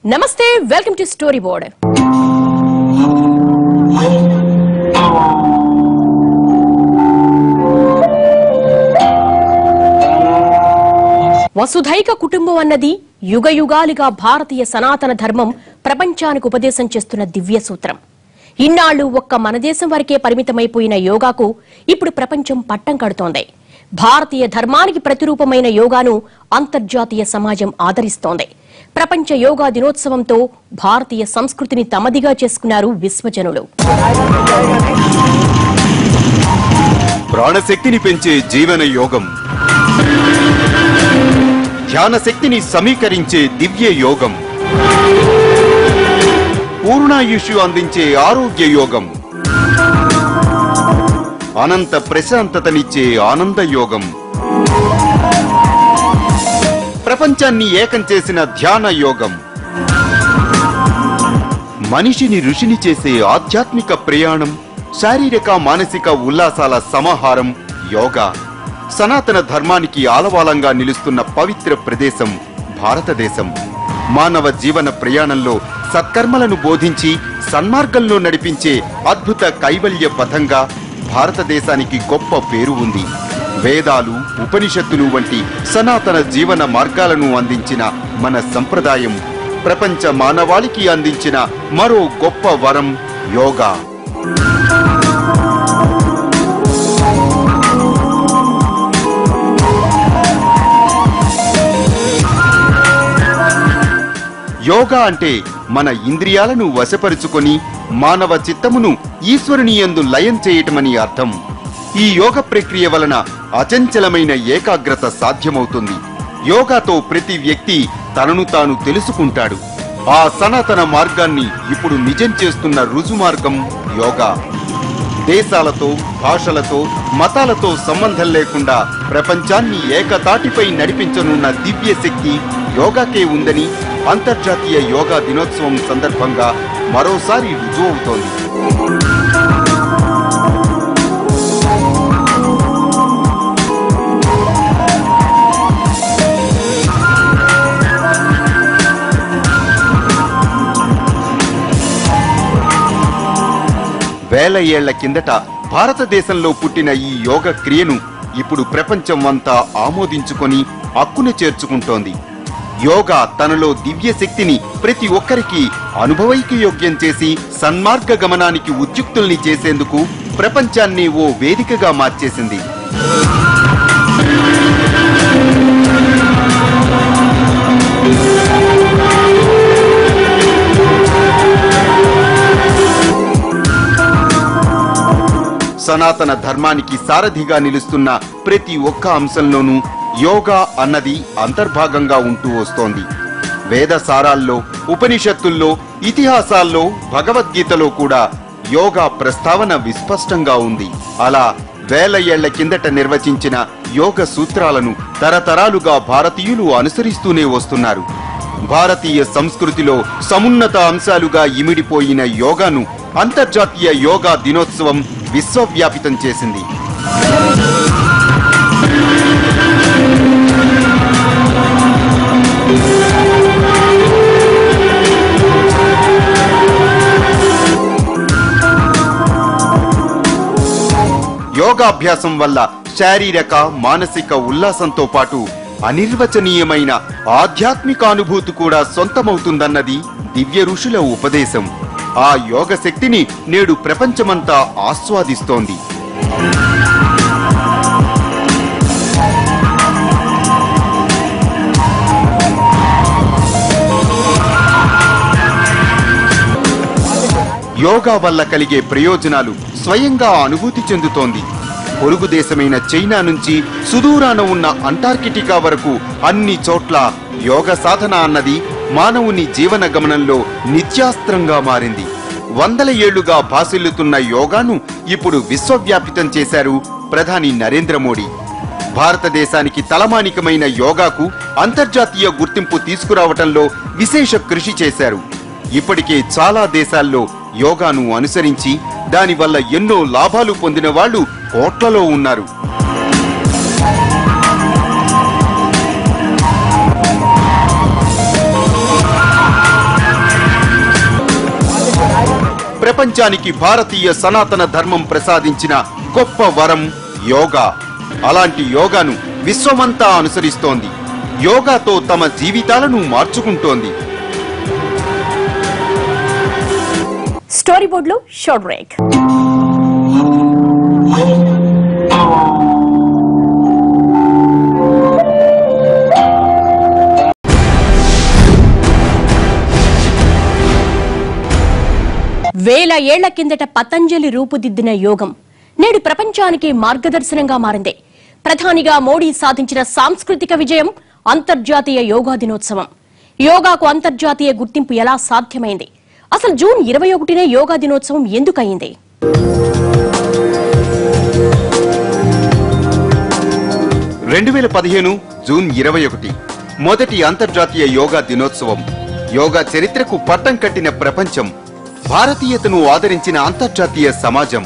నమస్తే welcome to story board వసుధైక కుటుంబం అన్నది యుగ యుగాలుగా భారతీయ సనాతన ధర్మం ప్రపంచానికి ఉపదేశం చేస్తున్న దివ్య సూత్రం ఇన్నాళ్లు ఒక్క మన దేశం వరకే పరిమితమైపోయిన యోగాకు ఇప్పుడు ప్రపంచం పట్టం కడుతోంది భారతీయ ధర్మానికి ప్రతిరూపమైన యోగాను అంతర్జాతీయ సమాజం ఆదరిస్తోంది ప్రపంచ యోగా దినోత్సవంతో భారతీయ సంస్కృతిని తమదిగా చేసుకున్నారు విశ్వజనులు ప్రాణశక్తిని పెంచే జీవన యోగం ధ్యాన శక్తిని సమీకరించే దివ్య యోగం పూర్ణాయుషు అందించే ఆరోగ్య యోగం అనంత ప్రశాంతతనిచ్చే ఆనంద యోగం ప్రపంచాన్ని ఏకం చేసిన ధ్యాన యోగం మనిషిని ఋషిని చేసే ఆధ్యాత్మిక ప్రయాణం శారీరక మానసిక ఉల్లాసాల సమాహారం యోగా సనాతన ధర్మానికి ఆలవాలంగా నిలుస్తున్న పవిత్ర ప్రదేశం భారతదేశం మానవ జీవన ప్రయాణంలో సత్కర్మలను బోధించి సన్మార్గంలో నడిపించే అద్భుత కైవల్య పథంగా భారతదేశానికి గొప్ప పేరు ఉంది వేదాలు ఉపనిషత్తులు వంటి సనాతన జీవన మార్గాలను అందించిన మన సంప్రదాయం ప్రపంచ మానవాళికి అందించిన మరో గొప్ప వరం యోగా యోగా అంటే మన ఇంద్రియాలను వశపరుచుకొని మానవ చిత్తమును ఈశ్వరుని యందు లయం చేయటమని అర్థం ఈ యోగ ప్రక్రియ వలన అచంచలమైన ఏకాగ్రత సాధ్యమవుతుంది యోగాతో ప్రతి వ్యక్తి తనను తాను తెలుసుకుంటాడు ఆ సనాతన మార్గాన్ని ఇప్పుడు నిజం చేస్తున్న రుజుమార్గం యోగా దేశాలతో భాషలతో మతాలతో సంబంధం లేకుండా ప్రపంచాన్ని ఏకతాటిపై నడిపించనున్న దివ్య శక్తి యోగాకే ఉందని అంతర్జాతీయ యోగా దినోత్సవం సందర్భంగా మరోసారి రుజువవుతోంది వేల ఏళ్ల కిందట భారతదేశంలో పుట్టిన ఈ యోగ క్రియను ఇప్పుడు ప్రపంచం అంతా ఆమోదించుకొని హక్కును చేర్చుకుంటోంది యోగా తనలో దివ్య శక్తిని ప్రతి ఒక్కరికి అనుభవైకి యోగ్యం చేసి సన్మార్గ గమనానికి ఉద్యుక్తుల్ని చేసేందుకు ప్రపంచాన్ని ఓ వేదికగా మార్చేసింది సనాతన ధర్మానికి సారథిగా నిలుస్తున్న ప్రతి ఒక్క అంశంలోనూ యోగా అన్నది అంతర్భాగంగా ఉంటూ వస్తోంది వేద సారాల్లో ఉపనిషత్తుల్లో ఇతిహాసాల్లో భగవద్గీతలో కూడా యోగా ప్రస్తావన విస్పష్టంగా ఉంది అలా వేల ఏళ్ల కిందట నిర్వచించిన యోగ సూత్రాలను తరతరాలుగా భారతీయులు అనుసరిస్తూనే వస్తున్నారు భారతీయ సంస్కృతిలో సమున్నత అంశాలుగా ఇమిడిపోయిన యోగాను అంతర్జాతీయ యోగా దినోత్సవం విశ్వవ్యాపితం చేసింది యోగాభ్యాసం వల్ల శారీరక మానసిక ఉల్లాసంతో పాటు అనిర్వచనీయమైన ఆధ్యాత్మిక అనుభూతి కూడా సొంతమవుతుందన్నది దివ్య ఋషుల ఉపదేశం ఆ యోగ శక్తిని నేడు ప్రపంచమంతా ఆస్వాదిస్తోంది యోగా వల్ల కలిగే ప్రయోజనాలు స్వయంగా అనుభూతి చెందుతోంది పొరుగు దేశమైన చైనా నుంచి సుదూరాన ఉన్న అంటార్కిటికా వరకు అన్ని చోట్ల యోగ సాధన అన్నది మానవుని జీవన గమనంలో నిత్యాస్త్రంగా మారింది వందల ఏళ్లుగా భాసిల్లుతున్న యోగాను ఇప్పుడు విశ్వవ్యాపితం చేశారు ప్రధాని నరేంద్ర మోడీ భారతదేశానికి తలమానికమైన యోగాకు అంతర్జాతీయ గుర్తింపు తీసుకురావటంలో విశేష కృషి చేశారు ఇప్పటికే చాలా దేశాల్లో యోగాను అనుసరించి దానివల్ల ఎన్నో లాభాలు పొందిన వాళ్ళు కోట్లలో ఉన్నారు ప్రపంచానికి భారతీయ సనాతన ధర్మం ప్రసాదించిన గొప్ప వరం యోగా అలాంటి యోగాను విశ్వమంతా అనుసరిస్తోంది యోగాతో తమ జీవితాలను మార్చుకుంటోంది స్టోరీ బోర్డులో షార్ట్ బ్రేక్ వేల ఏళ్ల కిందట పతంజలి రూపుదిద్దిన యోగం నేడు ప్రపంచానికి మార్గదర్శనంగా మారింది ప్రధానిగా మోడీ సాధించిన సాంస్కృతిక విజయం అంతర్జాతీయ యోగా దినోత్సవం యోగాకు అంతర్జాతీయ గుర్తింపు ఎలా సాధ్యమైంది అసలు జూన్ ఇరవై ఒకటినే యోగా దినోత్సవం ఎందుకయింది రెండు వేల పదిహేను జూన్ ఇరవై ఒకటి మొదటి అంతర్జాతీయ యోగా దినోత్సవం యోగా చరిత్రకు పట్టం కట్టిన ప్రపంచం భారతీయతను ఆదరించిన అంతర్జాతీయ సమాజం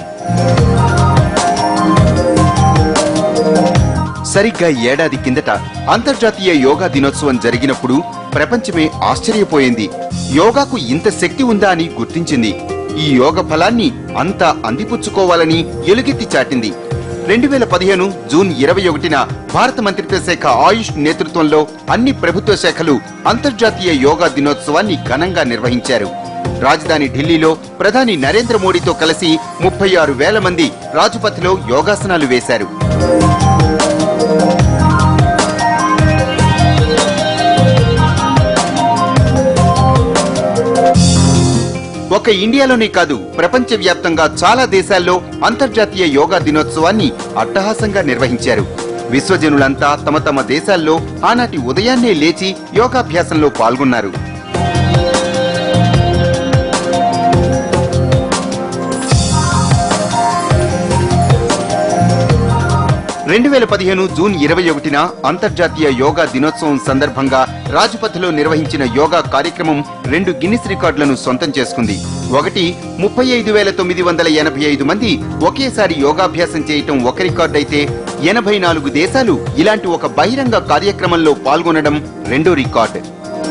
సరిగ్గా ఏడాది కిందట అంతర్జాతీయ యోగా దినోత్సవం జరిగినప్పుడు ప్రపంచమే ఆశ్చర్యపోయింది యోగాకు ఇంత శక్తి ఉందా అని గుర్తించింది ఈ యోగ ఫలాన్ని అంతా అందిపుచ్చుకోవాలని ఎలుగెత్తి చాటింది రెండు వేల పదిహేను జూన్ ఇరవై ఒకటిన భారత మంత్రిత్వ శాఖ ఆయుష్ నేతృత్వంలో అన్ని ప్రభుత్వ శాఖలు అంతర్జాతీయ యోగా దినోత్సవాన్ని ఘనంగా నిర్వహించారు రాజధాని ఢిల్లీలో ప్రధాని నరేంద్ర మోడీతో కలిసి ముప్పై ఆరు వేల మంది రాజపథ్లో యోగాసనాలు వేశారు ఒక ఇండియాలోనే కాదు ప్రపంచ వ్యాప్తంగా చాలా దేశాల్లో అంతర్జాతీయ యోగా దినోత్సవాన్ని అట్టహాసంగా నిర్వహించారు విశ్వజనులంతా తమ తమ దేశాల్లో ఆనాటి ఉదయాన్నే లేచి యోగాభ్యాసంలో పాల్గొన్నారు రెండు వేల పదిహేను జూన్ ఇరవై ఒకటిన అంతర్జాతీయ యోగా దినోత్సవం సందర్భంగా రాజ్పథ్లో నిర్వహించిన యోగా కార్యక్రమం రెండు గిన్నిస్ రికార్డులను సొంతం చేసుకుంది ఒకటి ముప్పై ఐదు వేల తొమ్మిది వందల ఎనభై ఐదు మంది ఒకేసారి యోగాభ్యాసం చేయటం ఒక రికార్డు అయితే ఎనభై నాలుగు దేశాలు ఇలాంటి ఒక బహిరంగ కార్యక్రమంలో పాల్గొనడం రెండో రికార్డు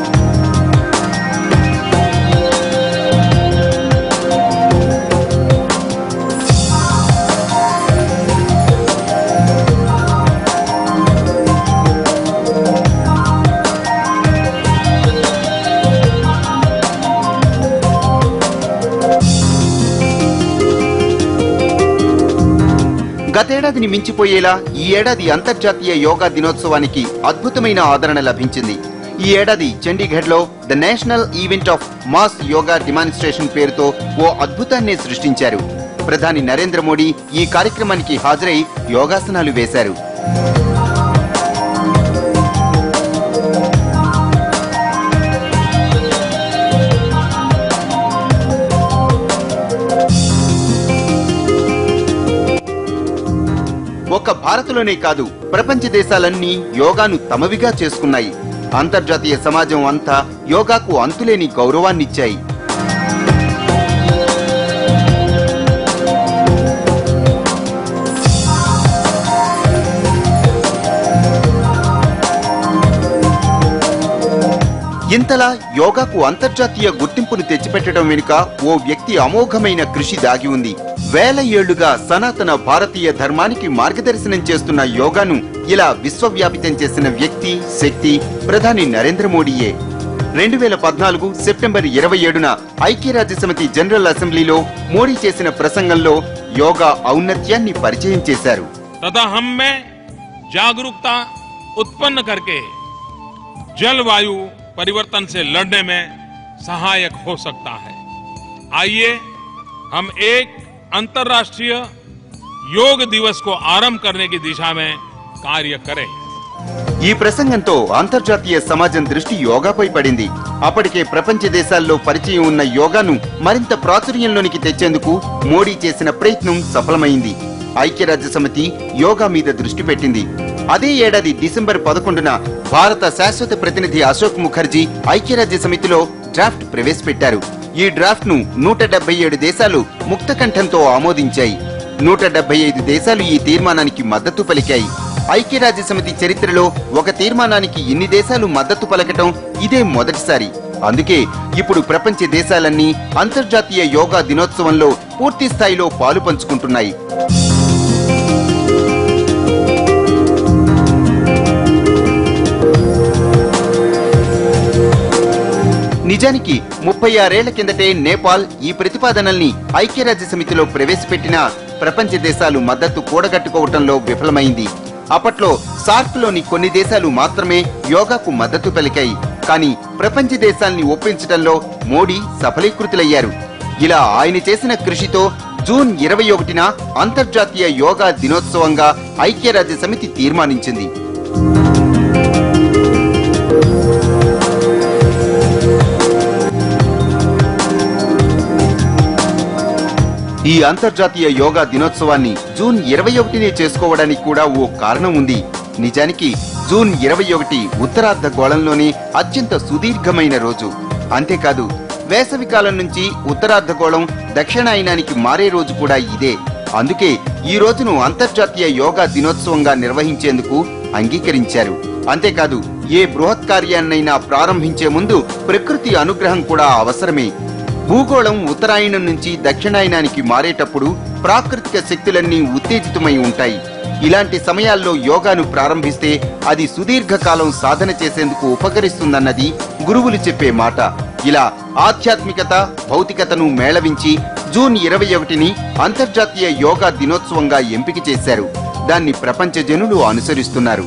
గతేడాదిని మించిపోయేలా ఈ ఏడాది అంతర్జాతీయ యోగా దినోత్సవానికి అద్భుతమైన ఆదరణ లభించింది ఈ ఏడాది చండీగఢ్ లో the national event of mass yoga demonstration పేరుతో ఓ అద్భుతాన్ని సృష్టించారు ప్రధాని నరేంద్ర మోడీ ఈ కార్యక్రమానికి హాజరై యోగాసనాలు వేశారు ఒక్క భారత్లోనే కాదు ప్రపంచ దేశాలన్నీ యోగాను తమవిగా చేసుకున్నాయి అంతర్జాతీయ సమాజం అంతా యోగాకు అంతులేని గౌరవాన్నిచ్చాయి ఇంతలా యోగాకు అంతర్జాతీయ గుర్తింపును తెచ్చిపెట్టడం వెనుక ఓ వ్యక్తి అమోఘమైన కృషి దాగి ఉంది వేల ఏళ్లుగా సనాతన భారతీయ ధర్మానికి మార్గదర్శనం చేస్తున్న యోగాను ఇలా విశ్వవ్యాపితం చేసిన వ్యక్తి శక్తి ప్రధాని నరేంద్ర మోడీయే రెండు వేల పద్నాలుగు సెప్టెంబర్ ఇరవై ఏడున ఐక్యరాజ్య సమితి జనరల్ అసెంబ్లీలో మోడీ చేసిన ప్రసంగంలో యోగా ఔన్నత్యాన్ని పరిచయం చేశారు तथा हम में जागरूकता उत्पन्न करके जलवायु परिवर्तन से लड़ने में सहायक हो सकता है आइए हम एक अंतर्राष्ट्रीय योग दिवस को आरंभ करने की दिशा में कार्य करें ఈ ప్రసంగంతో అంతర్జాతీయ సమాజం దృష్టి యోగాపై పడింది అప్పటికే ప్రపంచ దేశాల్లో పరిచయం ఉన్న యోగాను మరింత ప్రాచుర్యంలోనికి తెచ్చేందుకు మోడీ చేసిన ప్రయత్నం సఫలమైంది ఐక్యరాజ్య సమితి యోగా మీద దృష్టి పెట్టింది అదే ఏడాది డిసెంబర్ పదకొండున భారత శాశ్వత ప్రతినిధి అశోక్ ముఖర్జీ ఐక్యరాజ్య సమితిలో డ్రాఫ్ట్ ప్రవేశపెట్టారు ఈ డ్రాఫ్ట్ ను నూట డెబ్బై ఏడు దేశాలు ముక్తకంఠంతో ఆమోదించాయి నూట డెబ్బై ఐదు దేశాలు ఈ తీర్మానానికి మద్దతు పలికాయి ఐక్యరాజ్య సమితి చరిత్రలో ఒక తీర్మానానికి ఇన్ని దేశాలు మద్దతు పలకటం ఇదే మొదటిసారి అందుకే ఇప్పుడు ప్రపంచ దేశాలన్నీ అంతర్జాతీయ యోగా దినోత్సవంలో పూర్తి స్థాయిలో పాలు పంచుకుంటున్నాయి నిజానికి ముప్పై ఆరేళ్ల కిందటే నేపాల్ ఈ ప్రతిపాదనల్ని ఐక్యరాజ్య సమితిలో ప్రవేశపెట్టిన ప్రపంచ దేశాలు మద్దతు కూడగట్టుకోవటంలో విఫలమైంది అప్పట్లో సార్క్ లోని కొన్ని దేశాలు మాత్రమే యోగాకు మద్దతు పలికాయి కానీ ప్రపంచ దేశాల్ని ఒప్పించడంలో మోడీ సఫలీకృతులయ్యారు ఇలా ఆయన చేసిన కృషితో జూన్ ఇరవై ఒకటిన అంతర్జాతీయ యోగా దినోత్సవంగా ఐక్యరాజ్య సమితి తీర్మానించింది ఈ అంతర్జాతీయ యోగా దినోత్సవాన్ని జూన్ ఇరవై ఒకటినే చేసుకోవడానికి కూడా ఓ కారణం ఉంది నిజానికి జూన్ ఇరవై ఒకటి ఉత్తరార్ధ గోళంలోనే అత్యంత సుదీర్ఘమైన రోజు అంతేకాదు వేసవి కాలం నుంచి ఉత్తరార్ధగోళం దక్షిణాయనానికి మారే రోజు కూడా ఇదే అందుకే ఈ రోజును అంతర్జాతీయ యోగా దినోత్సవంగా నిర్వహించేందుకు అంగీకరించారు అంతేకాదు ఏ బృహత్ కార్యాన్నైనా ప్రారంభించే ముందు ప్రకృతి అనుగ్రహం కూడా అవసరమే భూగోళం ఉత్తరాయణం నుంచి దక్షిణాయనానికి మారేటప్పుడు ప్రాకృతిక శక్తులన్నీ ఉత్తేజితమై ఉంటాయి ఇలాంటి సమయాల్లో యోగాను ప్రారంభిస్తే అది సుదీర్ఘకాలం సాధన చేసేందుకు ఉపకరిస్తుందన్నది గురువులు చెప్పే మాట ఇలా ఆధ్యాత్మికత భౌతికతను మేళవించి జూన్ ఇరవై ఒకటిని అంతర్జాతీయ యోగా దినోత్సవంగా ఎంపిక చేశారు దాన్ని ప్రపంచ జనులు అనుసరిస్తున్నారు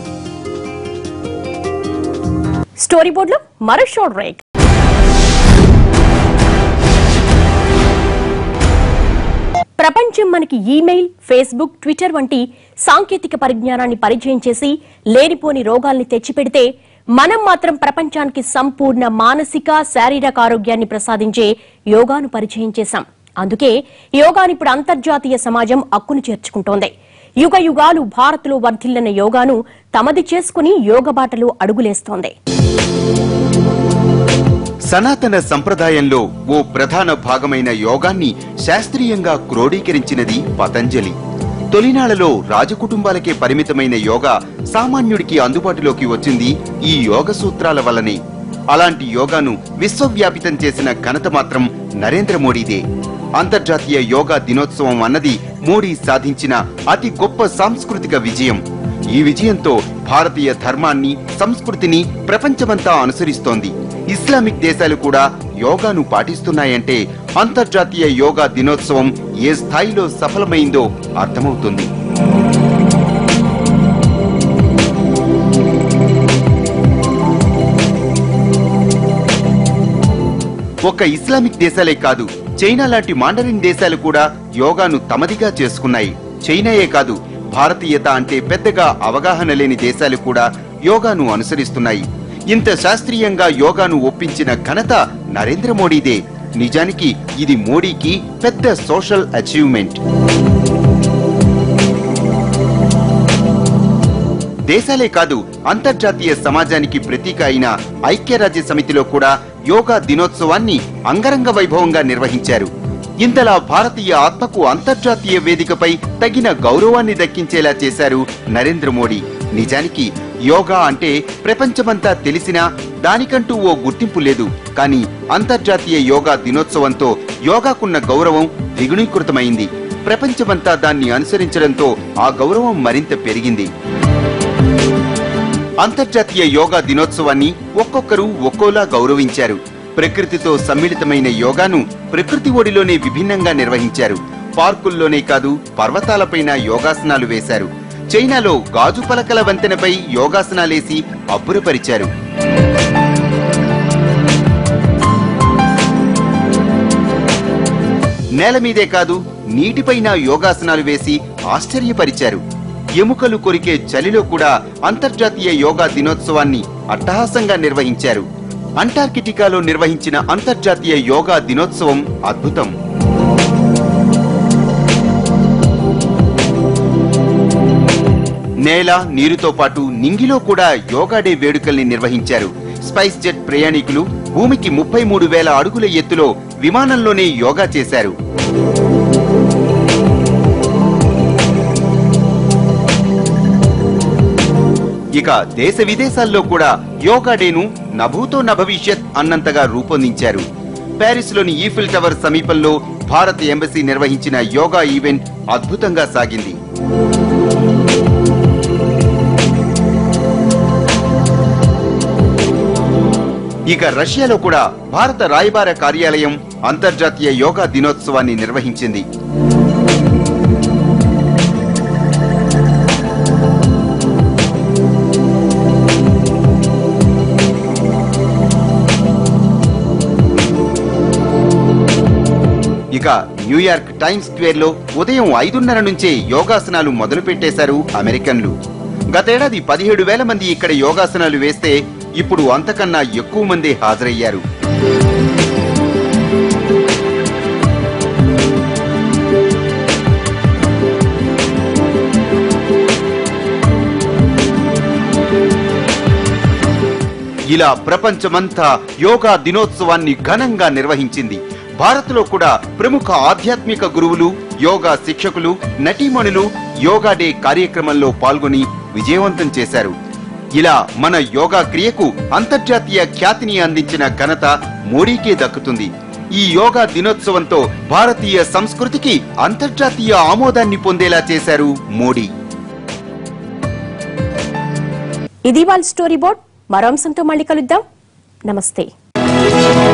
స్టోరీ బోర్డులో మరో షోర్ రేక్ ప్రపంచం మనకి ఈమెయిల్ ఫేస్బుక్ ట్విట్టర్ వంటి సాంకేతిక పరిజ్ఞానాన్ని పరిచయం చేసి లేనిపోని రోగాల్ని తెచ్చిపెడితే మనం మాత్రం ప్రపంచానికి సంపూర్ణ మానసిక శారీరక ఆరోగ్యాన్ని ప్రసాదించే యోగాను పరిచయం చేశాం అందుకే యోగాను ఇప్పుడు అంతర్జాతీయ సమాజం అక్కును చేర్చుకుంటోంది యుగ యుగాలు భారత్లో వర్ధిల్లిన యోగాను తమది చేసుకుని యోగ బాటలో అడుగులేస్తోంది సనాతన సంప్రదాయంలో ఓ ప్రధాన భాగమైన యోగాన్ని శాస్త్రీయంగా క్రోడీకరించినది పతంజలి తొలినాళ్లలో రాజకుటుంబాలకే పరిమితమైన యోగా సామాన్యుడికి అందుబాటులోకి వచ్చింది ఈ యోగ సూత్రాల వల్లనే అలాంటి యోగాను విశ్వవ్యాపితం చేసిన ఘనత మాత్రం నరేంద్ర మోడీదే అంతర్జాతీయ యోగా దినోత్సవం అన్నది మోడీ సాధించిన అతి గొప్ప సాంస్కృతిక విజయం ఈ విజయంతో భారతీయ ధర్మాన్ని సంస్కృతిని ప్రపంచమంతా అనుసరిస్తోంది ఇస్లామిక్ దేశాలు కూడా యోగాను పాటిస్తున్నాయంటే అంతర్జాతీయ యోగా దినోత్సవం ఏ స్థాయిలో సఫలమైందో అర్థమవుతుంది ఒక్క ఇస్లామిక్ దేశాలే కాదు చైనా లాంటి మాండరిన్ దేశాలు కూడా యోగాను తమదిగా చేసుకున్నాయి చైనాయే కాదు భారతీయత అంటే పెద్దగా అవగాహన లేని దేశాలు కూడా యోగాను అనుసరిస్తున్నాయి ఇంత శాస్త్రీయంగా యోగాను ఒప్పించిన ఘనత నరేంద్ర మోడీదే నిజానికి ఇది మోడీకి పెద్ద సోషల్ అచీవ్మెంట్ దేశాలే కాదు అంతర్జాతీయ సమాజానికి ప్రతీక అయిన ఐక్యరాజ్య సమితిలో కూడా యోగా దినోత్సవాన్ని అంగరంగ వైభవంగా నిర్వహించారు ఇంతలా భారతీయ ఆత్మకు అంతర్జాతీయ వేదికపై తగిన గౌరవాన్ని దక్కించేలా చేశారు నరేంద్ర మోడీ నిజానికి యోగా అంటే ప్రపంచమంతా తెలిసినా దానికంటూ ఓ గుర్తింపు లేదు కానీ అంతర్జాతీయ యోగా దినోత్సవంతో యోగాకున్న గౌరవం ద్విగుణీకృతమైంది ప్రపంచమంతా దాన్ని అనుసరించడంతో ఆ గౌరవం మరింత పెరిగింది అంతర్జాతీయ యోగా దినోత్సవాన్ని ఒక్కొక్కరు ఒక్కోలా గౌరవించారు ప్రకృతితో సమ్మిళితమైన యోగాను ప్రకృతి ఒడిలోనే విభిన్నంగా నిర్వహించారు పార్కుల్లోనే కాదు పర్వతాలపైన యోగాసనాలు వేశారు చైనాలో గాజు పలకల వంతెనపై యోగాసనాలేసి అబ్బురపరిచారు నేల మీదే కాదు నీటిపైన యోగాసనాలు వేసి ఆశ్చర్యపరిచారు ఎముకలు కొరికే చలిలో కూడా అంతర్జాతీయ యోగా దినోత్సవాన్ని అట్టహాసంగా నిర్వహించారు అంటార్కిటికాలో నిర్వహించిన అంతర్జాతీయ యోగా దినోత్సవం అద్భుతం నేల నీరుతో పాటు నింగిలో కూడా యోగా డే వేడుకల్ని నిర్వహించారు స్పైస్ జెట్ ప్రయాణికులు భూమికి ముప్పై మూడు వేల అడుగుల ఎత్తులో విమానంలోనే యోగా చేశారు ఇక దేశ విదేశాల్లో కూడా యోగా డేను నభూతో నభవిష్యత్ అన్నంతగా రూపొందించారు ప్యారిస్ లోని ఈఫిల్ టవర్ సమీపంలో భారత ఎంబసీ నిర్వహించిన యోగా ఈవెంట్ అద్భుతంగా సాగింది ఇక రష్యాలో కూడా భారత రాయబార కార్యాలయం అంతర్జాతీయ యోగా దినోత్సవాన్ని నిర్వహించింది ఇక న్యూయార్క్ టైమ్స్ స్క్వేర్ లో ఉదయం ఐదున్నర నుంచే యోగాసనాలు మొదలు పెట్టేశారు అమెరికన్లు గతేడాది పదిహేడు వేల మంది ఇక్కడ యోగాసనాలు వేస్తే ఇప్పుడు అంతకన్నా ఎక్కువ మంది హాజరయ్యారు ఇలా ప్రపంచమంతా యోగా దినోత్సవాన్ని ఘనంగా నిర్వహించింది భారత్లో కూడా ప్రముఖ ఆధ్యాత్మిక గురువులు యోగా శిక్షకులు నటీమణులు యోగా డే కార్యక్రమంలో పాల్గొని విజయవంతం చేశారు ఇలా మన యోగా క్రియకు అంతర్జాతీయ ఖ్యాతిని అందించిన ఘనత మోడీకే దక్కుతుంది ఈ యోగా దినోత్సవంతో భారతీయ సంస్కృతికి అంతర్జాతీయ ఆమోదాన్ని పొందేలా చేశారు మోడీ ఇది వాళ్ళ స్టోరీ బోర్డ్ మరో అంశంతో మళ్ళీ కలుద్దాం నమస్తే